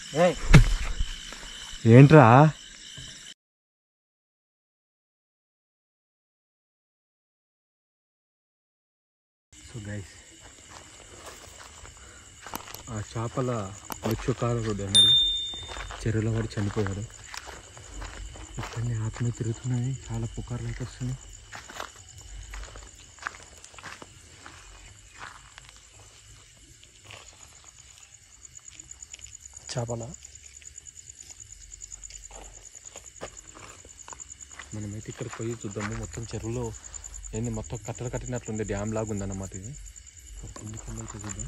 ఏంట్రా so guys ఆ చేపల మత్స్యకారుడు అన్నాడు చెరువులో వాడు చనిపోయాడు ఇక్కడనే ఆత్మ తిరుగుతున్నాయి చాలా పుకార్లు అయితే వస్తున్నాయి చేపల మనమైతే ఇక్కడ పోయి చూద్దాము మొత్తం చెరువులో ఏంది మొత్తం కట్టలు కట్టినట్లుంది డ్యామ్ లాగా ఉందన్నమాట ఇది కిందికి వెళ్ళి అయితే చూద్దాం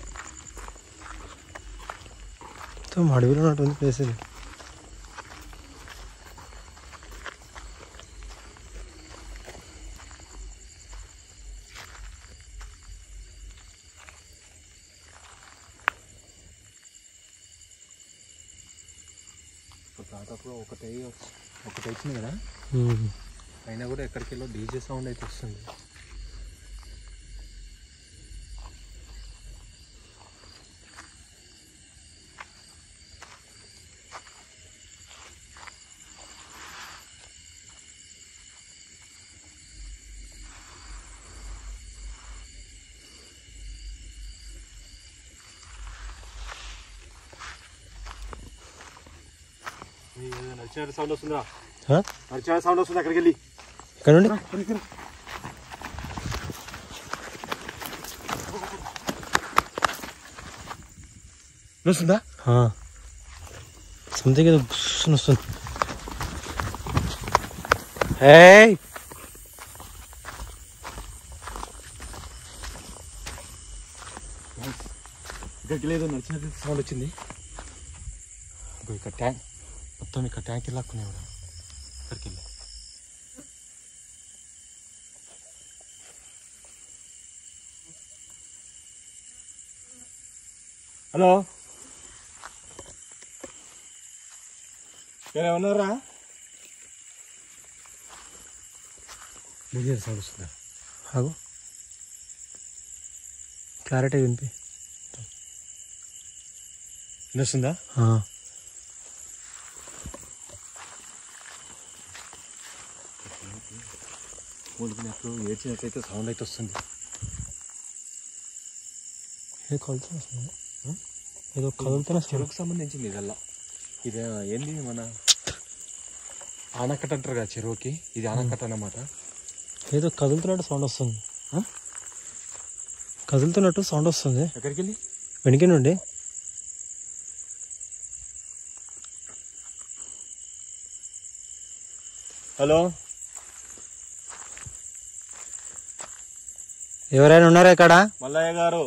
మొత్తం అడవిలో ఉన్నటువంటి ప్లేస్ ఇది ఇప్పుడు దాదాపు ఒకటి ఒకటి వచ్చింది కదా ఉమ్. అయినా కూడా ఎక్కడికి వెళ్ళో డీజే సౌండ్ అయితే వస్తుంది నడిచిన సౌండ్ వస్తుందా ఆ? నడిచిన సౌండ్ వస్తుంది అక్కడికి వెళ్ళి ఇక్కడ నుండి వస్తుందా సంథింగ్ ఏదో బుస్సుని వస్తుంది ఏయ్ ఇక్కడికి లేదు నడిచిన సౌండ్ వచ్చింది ఇగో ఇక్కడ ట్యాంక్ మొత్తం ఇక్కడ ట్యాంక్ లాక్కున్నాయి కూడా ఇక్కడికి వెళ్ళి హలో ఏమన్నారా డీజే సౌండ్ వస్తుందా ఆగు క్లారిటీ వినిపి వినిస్తుందా ఆ. ఊడికినట్లు ఏడ్చినట్లయితే సౌండ్ అయితే వస్తుంది ఏదో కదులుతున్నా వస్తుంది ఏదో కదులుతున్నా వస్తుంది చెరువుకు సంబంధించింది ఇదల్లా ఇది ఏంది మన ఆనకట్ట అంటారు కదా చెరువుకి ఇది ఆనకట్ట అన్నమాట ఏదో కదులుతున్నట్టు సౌండ్ వస్తుంది ఆ? కదులుతున్నట్టు సౌండ్ వస్తుంది ఎక్కడికి వెళ్ళి వెనక నుండి హలో ఎవరైనా ఉన్నారా ఇక్కడ మల్లయ్య గారు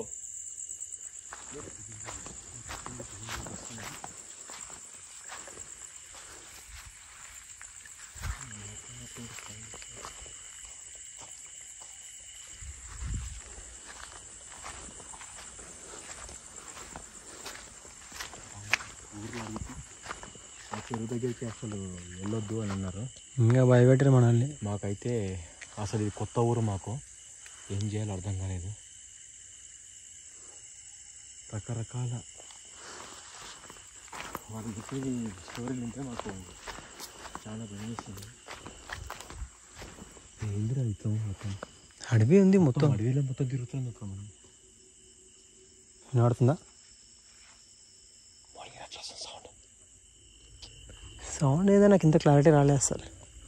ఆ చెరువు దగ్గరికి అసలు వెళ్ళొద్దు అని అన్నారు ఇంకా భయపెట్టారు మనల్ని మాకైతే అసలు ఇది కొత్త ఊరు మాకు ఏం చేయాలో అర్థం కాలేదు రకరకాల వాళ్ళు చెప్పేది స్టోరీ వింటే మాకు చాలా భయం వేస్తుంది ఏందిరా ఇస్తాం మొత్తం అడవి ఉంది మొత్తం మొత్తం అడవిలో మొత్తం తిరుగుతుంది అక్క మనం వినబడుతుందా సౌండ్ సౌండ్ ఏదో నాకు ఇంత క్లారిటీ రాలేదు అసలు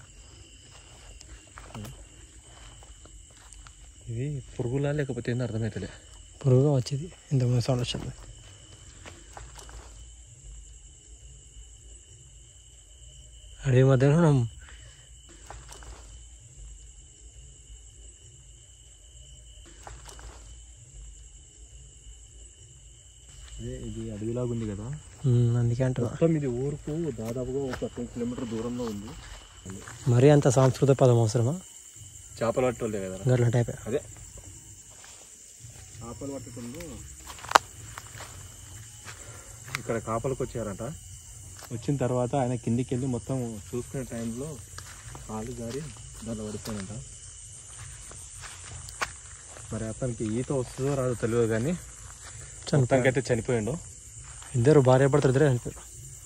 ఇది పురుగులా లేకపోతే ఏందో అర్థమవుతలే పురుగుగా వచ్చేది ఇంతకుముందు సౌండ్ వచ్చింది అడవి మధ్యలో మనం అదే ఇది అడవిలాగా ఉంది కదా ఉమ్, అందుకే అంటున్నా మొత్తం ఇది ఊరుకు దాదాపుగా ఒక టెన్ కిలోమీటర్ దూరంలో ఉంది మరీ అంత సాంస్కృతిక పదం అవసరమా చేపలు పట్టోళ్ళే కదా గట్ల టైప్ అదే చేపలు పట్టకుండా ఇక్కడ కాపలకు వచ్చారట వచ్చిన తర్వాత ఆయన కిందికి వెళ్ళి మొత్తం చూసుకునే టైంలో కాలు జారి దాంట్లో పడిపోయాడంట మరి అతనికి ఈత వస్తుందో రాదో తెలియదు కానీ మొత్తానికి అయితే చనిపోయిండు ఇద్దరు భార్య భర్తలు ఇద్దరే చనిపోయారు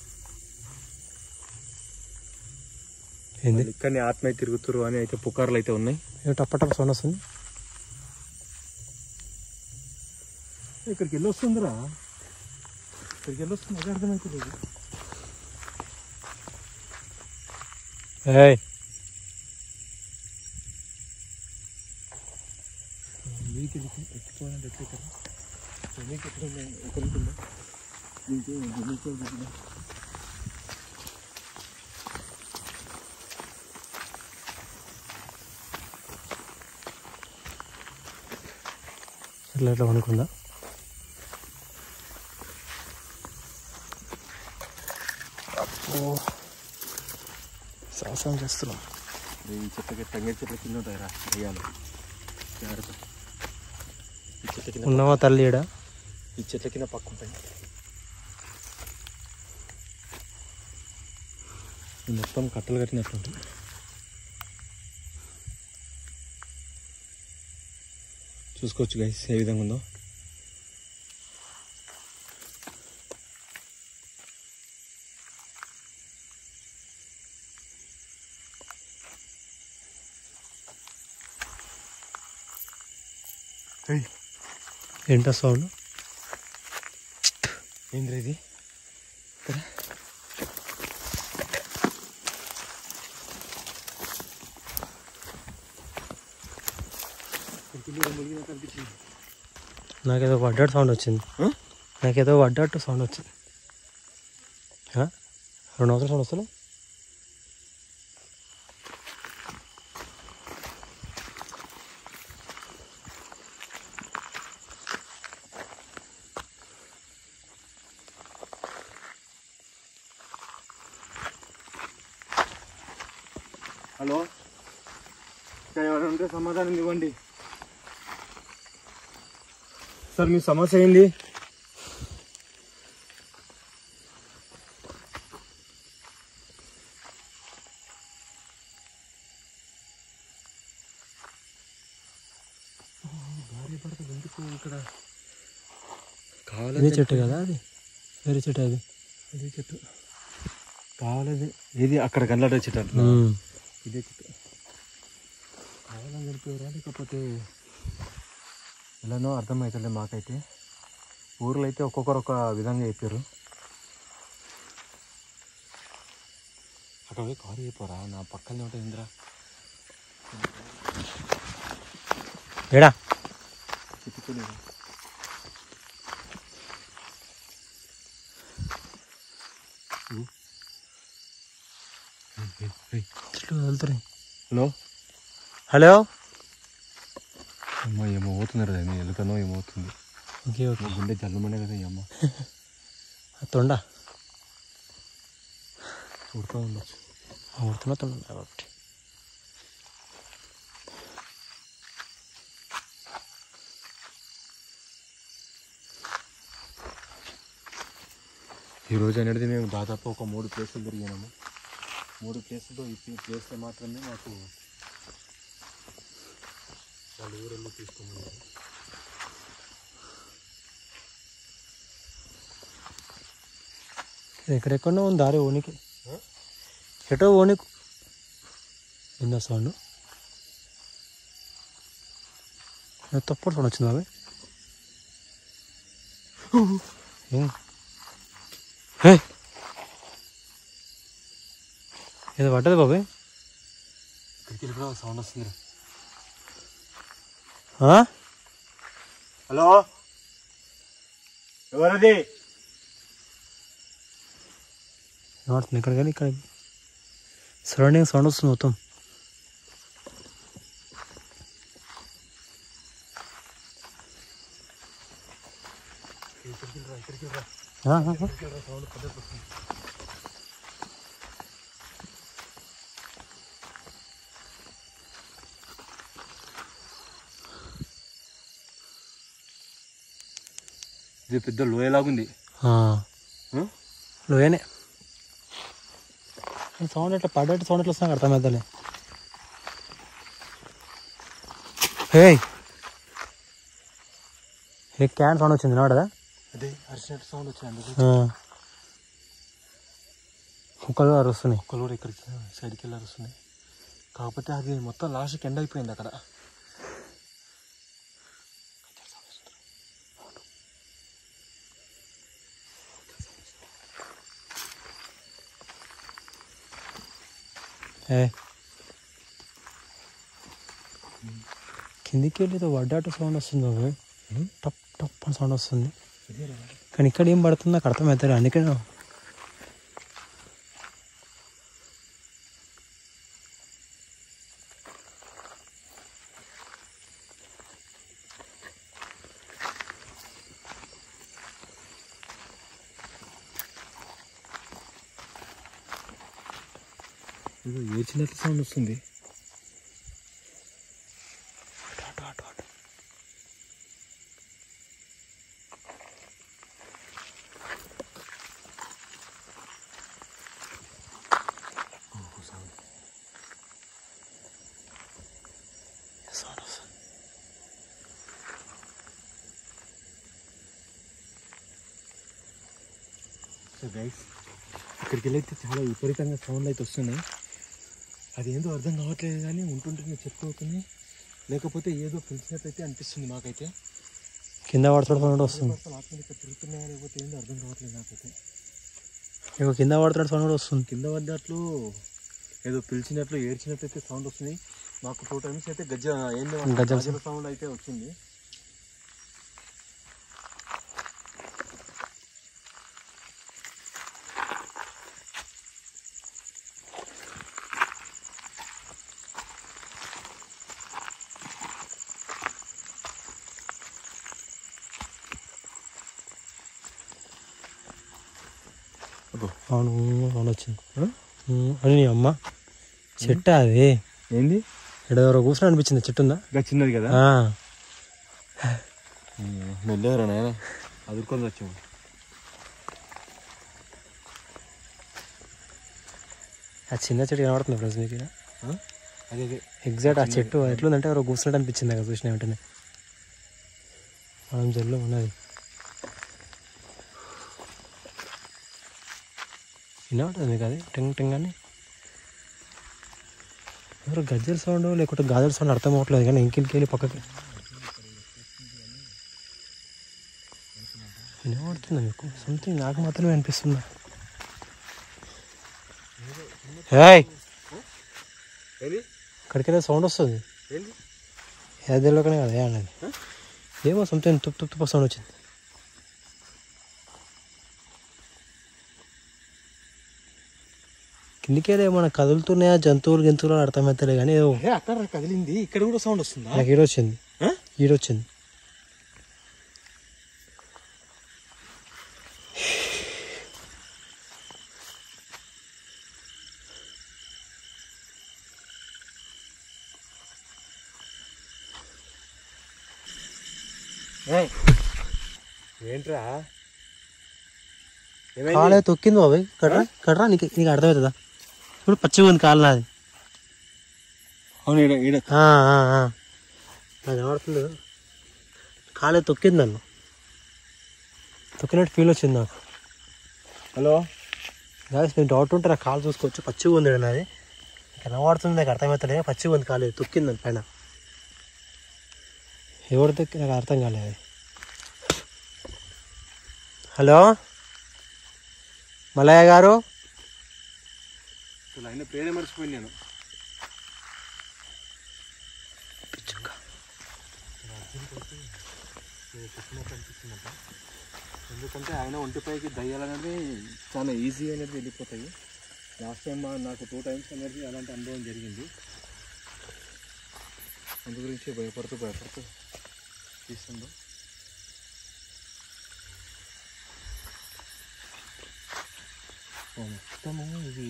ఏంది ఇక్కడనే ఆత్మీయ తిరుగుతురు అని అయితే పుకార్లు అయితే ఉన్నాయి ఏ టప్ప టప్ప సౌండ్ వస్తుంది ఇక్కడికి వెళ్ళి వస్తుందిరా ఇక్కడికి వెళ్ళి వస్తుంది అదే అర్థమవుతుంది ఏయ్ మీకు వెళ్ళి ఎత్తుకోవాలంటే ఎట్లా ఇక్కడ మీకు ఎట్లా ఉంది? ఎక్కడ ఉంటుందా మీకు మీకు మీకు ఇట్లా ఇట్లా వణుకుందా ఓ సాహసం చేస్తున్నాం ఈ చెట్లకి తంగేడు చెట్ల కింద ఉంటాయిరా దయ్యాలు జాగ్రత్త ఈ చెట్ల కింద ఉన్నావా తల్లి ఈడ ఈ చెట్ల కింద పక్క ఉంటాయి ఈ మొత్తం కట్టలు కట్టినట్లుంటుంది చూసుకోవచ్చు గైస్ ఏ విధంగా ఉందో ఏంటా సౌండ్ ఏంద్ర ఇది నాకేదో పడ్డట్టు సౌండ్ వచ్చింది నాకేదో పడ్డట్టు సౌండ్ వచ్చింది ఆ? రెండు అవసరం సౌండ్ వస్తలే హలో ఇక్కడ ఎవరైనా ఉంటే సమాధానం ఇవ్వండి సార్ మీ సమస్య ఏంది భార్య భర్తలు ఎందుకు ఇక్కడ ఇదే కావాలని చెట్టు కదా అది వేరే చెట్టు అది ఇదే చెట్టు కావాలని ఏది అక్కడ కళ్ళాడే చెట్టు అంటున్నా ఉమ్. ఇదే చెట్టు కావాలని చనిపోయారా లేకపోతే ఎలానో అర్థమవుతుంది మాకైతే ఊర్లో అయితే ఒక్కొక్కరు ఒక విధంగా చెప్పారు అక్కడ పోయి కారు చెప్పారా నా పక్కనే ఉంటుంది ఇంద్రా ఏడా చెప్పుకోలేదు చెట్లు వెళ్తున్నాయి హలో హలో అమ్మ ఏమో అవుతున్నారు కదా ఎలుకనో ఏమో అవుతుంది ఓకే ఓకే మా గుండె జల్లమనే కదా ఈ అమ్మ ఆ తొండ చూడుతూ ఉండొచ్చు ఆడుతున్నా తొండ కాబట్టి ఈ రోజు అనేది మేము దాదాపు ఒక మూడు ప్లేసులు తిరిగినాము మూడు ప్లేసుల్లో ఈ ప్లే- ప్లేస్లో మాత్రమే మాకు వాళ్ళ ఊరిలో తీసుకున్నారు ఎక్కడెక్కడో ఉంది దారి ఓనికి ఎటో ఓనికి ఏందా సౌండ్ తప్పుడు సౌండ్ వచ్చింది అవి ఏం హే! ఏదో పడ్డది బాబాయ్ ఇక్కడికి వెళ్ళి కూడా సౌండ్ వస్తుంది ఆ? హలో ఎవరది వినపడుతుంది ఇక్కడ కానీ ఇక్కడ సరౌండింగ్ సౌండ్ వస్తుంది మొత్తం ఆ, ఆ, ఆ. ఇది పెద్ద లోయలాగుంది ఆ, ఆ? లోయనే సౌండ్ ఎట్లా పడ్డట్టు సౌండ్ ఎట్లా వస్తుంది అర్థమవుతలే హే ఏ క్యాన్ సౌండ్ వచ్చింది నాడదా అదే అరిచినట్టు సౌండ్ వచ్చింది అందుకు ఆ. కుక్కలు అరుస్తున్నాయి కుక్కలు కూడా ఇక్కడికి సైడ్కి వెళ్ళి అరుస్తున్నాయి కాకపోతే అది మొత్తం లాస్ట్కి ఎండ్ అయిపోయింది అక్కడ ఏ కిందికి వెళ్ళి ఏదో వడ్డాట సౌండ్ వస్తుంది బాబు టప్ టప్ అని సౌండ్ వస్తుంది కానీ ఇక్కడ ఏం పడుతుందో నాకు అర్థమవుతారు అందుకే ఏదో ఏడ్చినట్టు సౌండ్ వస్తుంది అటు అటు అటు సౌండ్ వస్తుంది సో గైస్ ఇక్కడికి వెళ్ళి అయితే చాలా విపరీతంగా సౌండ్లు అయితే వస్తున్నాయి అదేందో అర్థం కావట్లేదు కానీ ఉంటుంటే చెట్టు అవుతుంది లేకపోతే ఏదో పిలిచినట్టయితే అనిపిస్తుంది మాకైతే కింద పడుతున్న సౌండ్ వస్తుంది అసలు ఆత్మలు ఇక్కడ తిరుగుతున్నాయా లేకపోతే ఏందో అర్థం కావట్లేదు నాకైతే ఇక కింద పడుతున్న సౌండ్ కూడా వస్తుంది కింద పడ్డట్లు ఏదో పిలిచినట్లు ఏడ్చినట్టు అయితే సౌండ్ వస్తుంది మాకు టూ టైమ్స్ అయితే గజ్జ ఏందో గజ్జల గజ్జల సౌండ్ అయితే వచ్చింది అబ్బో. అవును సౌండ్ వచ్చింది ఉమ్, అని నీ అమ్మ చెట్టు అది ఏంది ఇక్కడ ఎవరో కూర్చొని అనిపించింది చెట్టు ఉందా ఇంకా చిన్నది కదా ఆ, మెల్లవరా నాయన అదుర్కొని వచ్చాము ఆ చిన్న చెట్టు కనబడుతుంది ఫ్రెండ్స్ మీకు ఈడ? అదే అదే ఎగ్జాక్ట్ ఆ చెట్టు ఎట్లుందంటే ఎవరో కూర్చున్నట్టు అనిపించింది అక్కడ చూసిన వెంటనే మనం జల్లు ఉన్నది వినబడుతుంది మీకు అది టింగ్ టింగ్ అని ఎవరో గజ్జల సౌండ్ లేకుంటే గాజల సౌండ్ అర్థం అవ్వట్లేదు కానీ ఇంకింటికి వెళ్ళి పక్కకి వినబడుతుందా మీకు సంథింగ్ నాకు మాత్రమే అనిపిస్తుందా ఏయ్ ఏంది ఇక్కడికి సౌండ్ వస్తుంది ఏంది ఏదిలోకనే కదా ఏ అన్నది ఏమో సంథింగ్ తుప్పు తుప్పు తుప్పు సౌండ్ వచ్చింది కిందికేదో ఏమన్నా కదులుతున్నాయా జంతువులు జంతువులు అని అర్థమవుతలే కానీ ఏదో ఏ అక్కడ కదిలింది ఇక్కడ కూడా సౌండ్ వస్తుందా నాకు ఈడొచ్చింది ఆ? ఈడొచ్చింది ఏయ్. ఏంట్రా కాలే తొక్కింది బాబాయ్ కట్రా కట్రా నీకు నీకు అర్థమవుతుందా ఇప్పుడు పచ్చిగా ఉంది కాలు నాది అవును ఈడ ఈడ ఆ, ఆ, ఆ. నాకు కనబడుతుంది కాలే తొక్కింది నన్ను తొక్కినట్టు ఫీల్ వచ్చింది నాకు హలో గాయస్ నేను డౌట్ ఉంటే నాకు కాలు చూసుకోవచ్చు పచ్చిగా ఉంది ఈడ నాది కనబడుతుంది నాకు అర్థమవుతలే పచ్చిగా ఉంది కాలేదు తొక్కింది దాని పైన ఎవరు తొక్కి నాకు అర్థం కాలేదు హలో మలయ్య గారు అసలు ఆయన పేరే మర్చిపోయింది నేను పిచ్చుక ఎందుకంటే ఆయన ఒంటిపైకి దయ్యాలు అనేది చాలా ఈజీ అనేది వెళ్ళిపోతాయి లాస్ట్ టైం నాకు టూ టైమ్స్ అనేది అలాంటి అనుభవం జరిగింది అందు గురించి భయపడుతూ భయపడుతూ తీస్తుందో ఓ, మొత్తము ఇది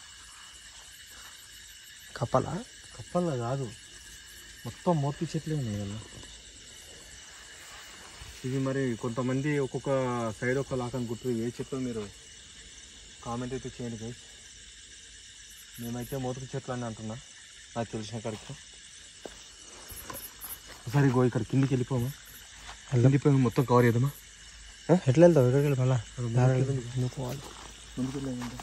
కప్పలా కప్పల్లా కాదు మొత్తం మోతి చెట్లే ఉన్నాయి కదా ఇది మరి కొంతమంది ఒక్కొక్క సైడ్ ఒక లాకని గుర్తు ఏ చెట్లు మీరు కామెంట్ అయితే చేయండి గైస్ మేమైతే మోతుకు చెట్లు అని అంటున్నా నాకు తెలిసిన కాడికి ఒకసారి గో ఇక్కడ కిందికి వెళ్ళిపోమా వెళ్ళిపోయి మొత్తం కవర్ చేద్దామా ఎట్లా వెళ్తావు ఎక్కడికి వెళ్ళి మళ్ళా దారి నువ్వు పోవాలి ముందుకు వెళ్ళామంటే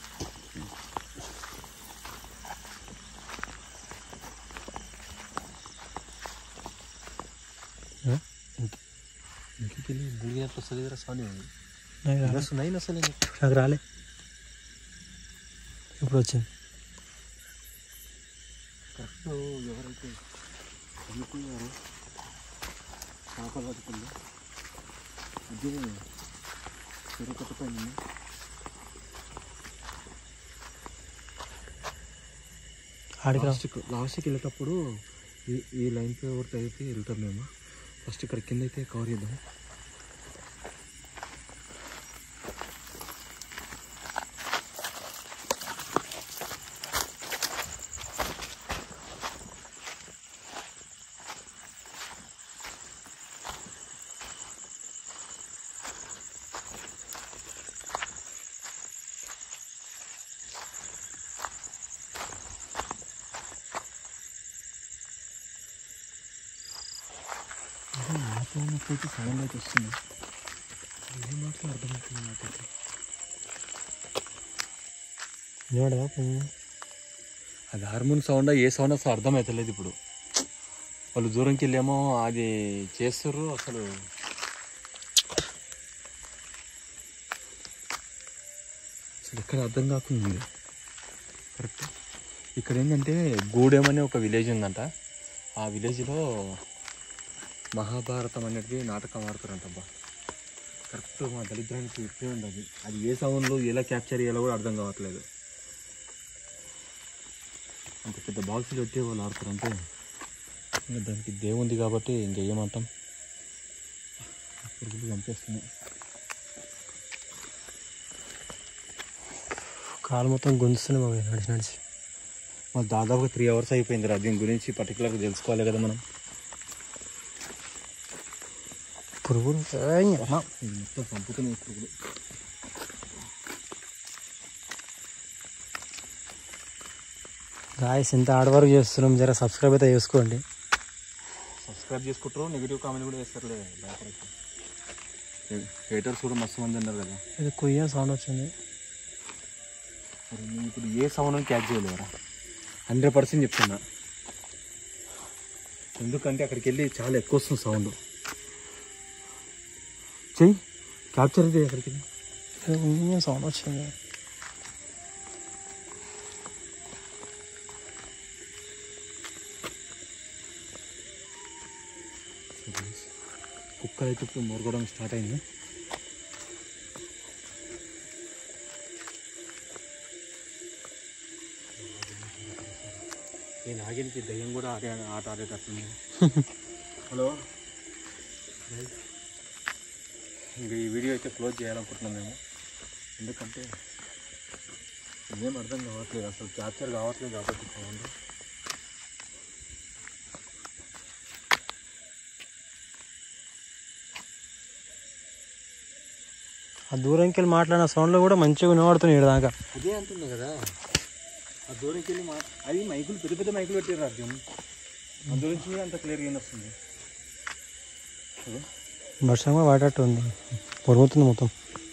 ఆ? ఇంటికి వెళ్ళి మూడు గంటలు వస్తుంది కదా స్వామి నాకు రాలే. బస్సు నైన్ వస్తుంది నాకు రాలే ఇప్పుడు వచ్చింది కరెక్ట్ ఎవరైతే చనిపోయారో చేపలు పట్టుకుంది అదే చెరువు కట్టపైన ఆడికి రా లాస్ట్కి లాస్ట్కి వెళ్ళేటప్పుడు ఈ ఈ లైన్ ఎవరితో అయితే వెళ్తాం మేము ఫస్ట్ ఇక్కడ కింద అయితే కవర్ చేద్దాం నాకైతే సౌండ్ అయితే వస్తుంది ఏం మాటలు అర్థమవుతుంది నాకైతే నిలబడదా అది హార్మోన్ సౌండ్ ఏ సౌండ్ అసలు అర్థమవుతలేదు ఇప్పుడు వాళ్ళు దూరంకి వెళ్ళేమో అది చేస్తారు అసలు అసలు ఎక్కడ అర్థం కాకుండా ఉంది కరెక్ట్ ఇక్కడ ఏంటంటే గూడెం అనే ఒక విలేజ్ ఉందంట ఆ విలేజ్లో మహాభారతం అనేది నాటకం ఆడుతారంటబ్బా కరెక్ట్ మా దరిద్రానికి ఇట్లే ఉంది అది అది ఏ సౌండ్లో ఎలా క్యాప్చర్ చేయాలో కూడా అర్థం కావట్లేదు అంత పెద్ద బాక్సులు పెట్టి వాళ్ళు ఆడతారంటే ఇంకా దానికి దేవుంది కాబట్టి ఇంకేయమంటాం పురుగులు చంపేస్తున్నాయి కాలు మొత్తం గుంజుస్తుంది బాబు నడిచి నడిచి మాకు దాదాపుగా త్రీ అవర్స్ అయిపోయింది రా దీని గురించి పర్టికులర్గా తెలుసుకోవాలి కదా మనం పురుగులు ఏయ్, అమ్మా. ఇది మొత్తం చంపుతున్నాయి పురుగులు గాయస్ ఎంత హార్డ్ వర్క్ చేస్తున్నాం జర సబ్స్క్రైబ్ అయితే చేసుకోండి సబ్స్క్రైబ్ చేసుకుంటారు నెగిటివ్ కామెంట్ కూడా వేస్తారులే హేటర్స్ కూడా మస్తు మంది ఉన్నారు కదా ఇది కొయ్య సౌండ్ వచ్చింది మరి నేను ఇప్పుడు ఏ సౌండ్ క్యాచ్ చేయలేవరా హండ్రెడ్ పర్సెంట్ చెప్తున్నా ఎందుకంటే అక్కడికి వెళ్ళి చాలా ఎక్కువ వస్తుంది సౌండ్ చెయ్యి క్యాప్చర్ అయితే అక్కడికి వెళ్ళి ఇది కొయ్య సౌండ్ వచ్చింది కుక్కలు అయితే ఇప్పుడు మొరగడం స్టార్ట్ అయింది ఈ నాగినికి దయ్యం కూడా ఆడే ఆట ఆడేటట్టుంది హలో ఇంకా ఈ వీడియో అయితే క్లోజ్ చేయాలనుకుంటున్నాం మేము ఎందుకంటే ఏం అర్థం కావట్లేదు అసలు క్యాప్చర్ కావట్లేదు కాబట్టి సౌండ్ ఆ దూరంకి వెళ్ళి మాట్లాడిన సౌండ్లో కూడా మంచిగా వినబడుతుంది ఇక్కడ దాకా అదే అంటుంది కదా ఆ దూరంకి వెళ్ళి మా అది మైకులు పెద్ద పెద్ద మైకులు పెట్టారు అర్జున్ ఆ దూరం నుంచి అంత క్లియర్గా ఏం వస్తుంది చూడు. వర్షం కూడా పడేటట్టు ఉంది పొరుగుతుంది మొత్తం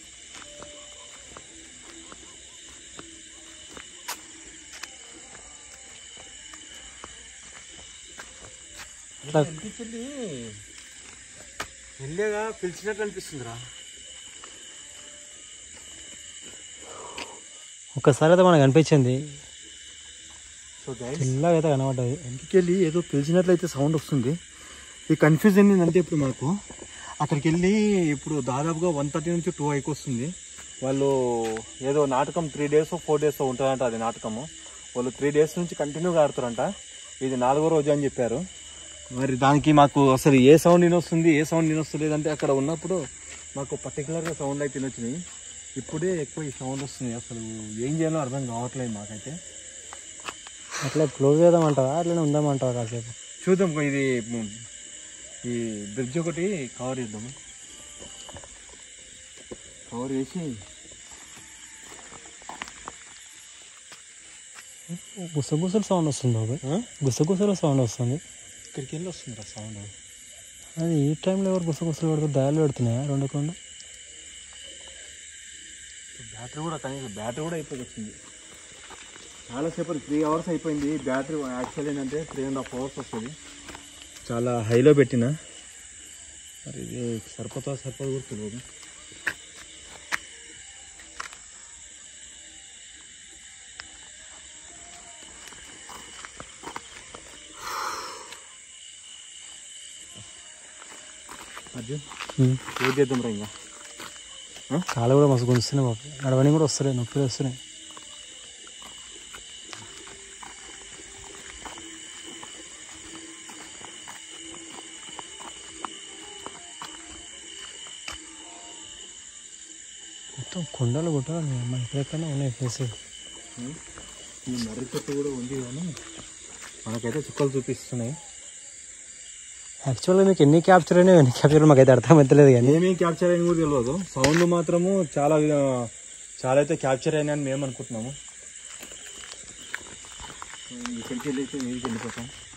ఇట్లా అనిపించింది వెళ్ళేగా పిలిచినట్లు అనిపిస్తుందిరా ఒక్కసారి అయితే మనకు అనిపించింది సో గైస్ చిల్లగా అయితే కనబడ్డది వెనక్కి వెళ్ళి ఏదో పిలిచినట్లయితే సౌండ్ వస్తుంది ఈ కన్ఫ్యూజన్ ఏంటంటే ఇప్పుడు మాకు అక్కడికి వెళ్ళి ఇప్పుడు దాదాపుగా వన్ థర్టీ నుంచి టూ అయికి వస్తుంది వాళ్ళు ఏదో నాటకం త్రీ డేస్ ఫోర్ డేస్ ఉంటుందంట అది నాటకము వాళ్ళు త్రీ డేస్ నుంచి కంటిన్యూగా ఆడుతారంట ఇది నాలుగో రోజు అని చెప్పారు మరి దానికి మాకు అసలు ఏ సౌండ్ వినొస్తుంది ఏ సౌండ్ వినొస్తుంది అంటే అక్కడ ఉన్నప్పుడు మాకు పర్టికులర్గా సౌండ్ అయితే వినొచ్చినాయి ఇప్పుడే ఎక్కువ ఈ సౌండ్ వస్తుంది అసలు ఏం చేయాలో అర్థం కావట్లేదు మాకైతే అట్లా క్లోజ్ చేద్దామంటావా అట్లనే ఉందామంటావా కాసేపు చూద్దాం ఇది మ్, ఈ బ్రిడ్జ్ ఒకటి కవర్ చేద్దాము కవర్ చేసి గుసగుసలు సౌండ్ వస్తుంది బాబాయ్ గుసగుసల సౌండ్ వస్తుంది ఇక్కడికి వెళ్ళి వస్తుంది సౌండ్ అది ఈ టైంలో ఎవరు గుసగుసలు పెడుతూ దయాలు పెడుతున్నాయా రెండు కొండ బ్యాటరీ కూడా కనీసం బ్యాటరీ కూడా అయిపోయి వచ్చింది చాలాసేపు త్రీ అవర్స్ అయిపోయింది బ్యాటరీ యాక్చువల్ ఏంటంటే త్రీ అండ్ హాఫ్ అవర్స్ వస్తుంది చాలా హైలో పెట్టిన మరి ఇది సరిపోతా సరిపోదు కూడా తెలియదు అర్జున్ ఏం చేద్దాం రా ఇంకా కాళ్ళు కూడా మస్తు గుంజుస్తున్నాయి మాకు నడవని కూడా వస్తున్నాయి నొప్పులు వస్తున్నాయి మొత్తం కొండలు గుట్టలు ఉన్నాయి అమ్మ ఎక్కడెక్కడ ఉన్నాయి ప్లేసెస్ ఈ మర్రి చెట్టు కూడా ఉంది కానీ మనకైతే చుక్కలు చూపిస్తున్నాయి యాక్చువల్గా మీకు ఎన్ని క్యాప్చర్ అయినా ఎన్ని క్యాప్చర్ మాకైతే అర్థమవుతలేదు కానీ ఏమేం క్యాప్చర్ అయిన కూడా తెలియదు సౌండ్ మాత్రము చాలా విధ- చాలా అయితే క్యాప్చర్ అయినా అని మేము అనుకుంటున్నాము ఇక్కడికి వెళ్ళి మీదకి వెళ్ళిపోతాం